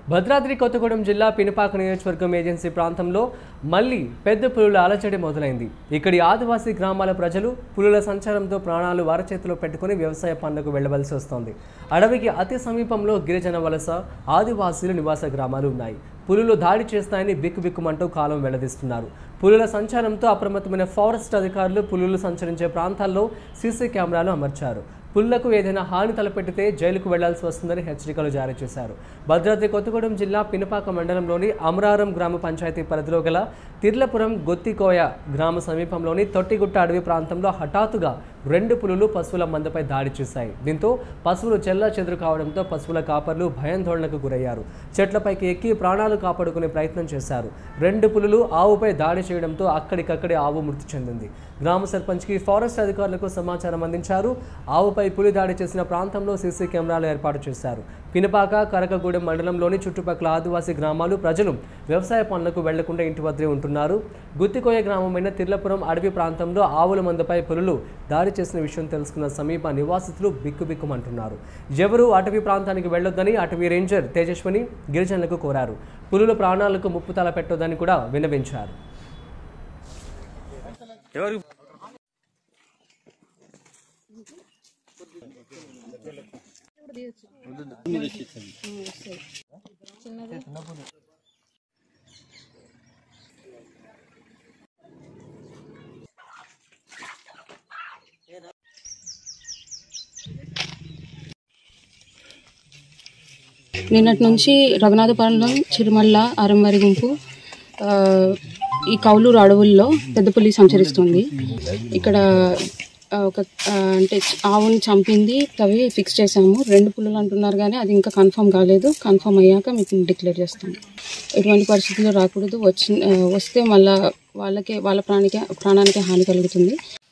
భద్రాద్రి కొత్తగూడెం జిల్లా పినపాక నియోజకవర్గం ఏజెన్సీ ప్రాంతంలో మళ్ళీ పెద్ద పులుల అలచడి మొదలైంది ఇక్కడి ఆదివాసీ గ్రామాల ప్రజలు పులుల సంచారంతో ప్రాణాలు వారచేతిలో పెట్టుకుని వ్యవసాయ పనులకు వెళ్లవలసి వస్తోంది అడవికి అతి సమీపంలో గిరిజన వలస ఆదివాసీలు నివాస గ్రామాలు ఉన్నాయి పులులు దాడి చేస్తాయని బిక్కుబిక్కుమంటూ కాలం వెల్లడిస్తున్నారు పులుల సంచారంతో అప్రమత్తమైన ఫారెస్ట్ అధికారులు పులులు సంచరించే ప్రాంతాల్లో సీసీ కెమెరాలు అమర్చారు పుల్లకు ఏదైనా హాని తలపెట్టితే జైలుకు వెళ్లాల్సి వస్తుందని హెచ్చరికలు జారీ చేశారు భద్రాద్రి కొత్తగూడెం జిల్లా పినపాక మండలంలోని అమరారం గ్రామ పంచాయతీ పరిధిలో గల తిర్లపురం గొత్తికోయ గ్రామ సమీపంలోని తొట్టిగుట్ట అడవి ప్రాంతంలో హఠాత్తుగా రెండు పులులు పశువుల మందపై దాడి చేశాయి దీంతో పశువులు చెల్లా చెదురు కావడంతో పశువుల కాపర్లు భయాందోళనకు గురయ్యారు చెట్లపైకి ఎక్కి ప్రాణాలు కాపాడుకునే ప్రయత్నం చేశారు రెండు పులులు ఆవుపై దాడి చేయడంతో అక్కడికక్కడే ఆవు మృతి చెందింది గ్రామ సర్పంచ్కి ఫారెస్ట్ అధికారులకు సమాచారం అందించారు ఆవుపై పులి దాడి చేసిన ప్రాంతంలో సీసీ కెమెరాలు ఏర్పాటు చేశారు పినపాక కరకగూడెం మండలంలోని చుట్టుపక్కల ఆదివాసీ గ్రామాలు ప్రజలు వ్యవసాయ పనులకు వెళ్లకుండా ఇంటి వద్దే ఉంటున్నారు గుత్తికోయ గ్రామమైన తిర్లపురం అడవి ప్రాంతంలో ఆవుల మందపై పులులు దాడి చేసిన విషయం తెలుసుకున్న సమీప నివాసితులు బిక్కుబిక్కుమంటున్నారు ఎవరూ అటవీ ప్రాంతానికి వెళ్లొద్దని అటవీ రేంజర్ తేజస్వని గిరిజనులకు కోరారు పులుల ప్రాణాలకు ముప్పు తల పెట్టొద్దని కూడా విన్నవించారు ఎవరు నిన్నటి నుంచి రఘునాథపురంలో చిరుమల్ల అరంవారి గుంపు ఆ, ఈ కౌలూరు అడవుల్లో పెద్ద పులి సంచరిస్తుంది ఇక్కడ ఆ, ఒక ఆ, అంటే ఆవుని చంపింది తవి ఫిక్స్ చేసాము రెండు పులులు అంటున్నారు కానీ అది ఇంకా కన్ఫర్మ్ కాలేదు కన్ఫర్మ్ అయ్యాక మీకు డిక్లేర్ చేస్తాము ఎటువంటి పరిస్థితుల్లో రాకూడదు వచ్చి ఆ, వస్తే మళ్ళా వాళ్ళకే వాళ్ళ ప్రాణికే ప్రాణానికి హాని కలుగుతుంది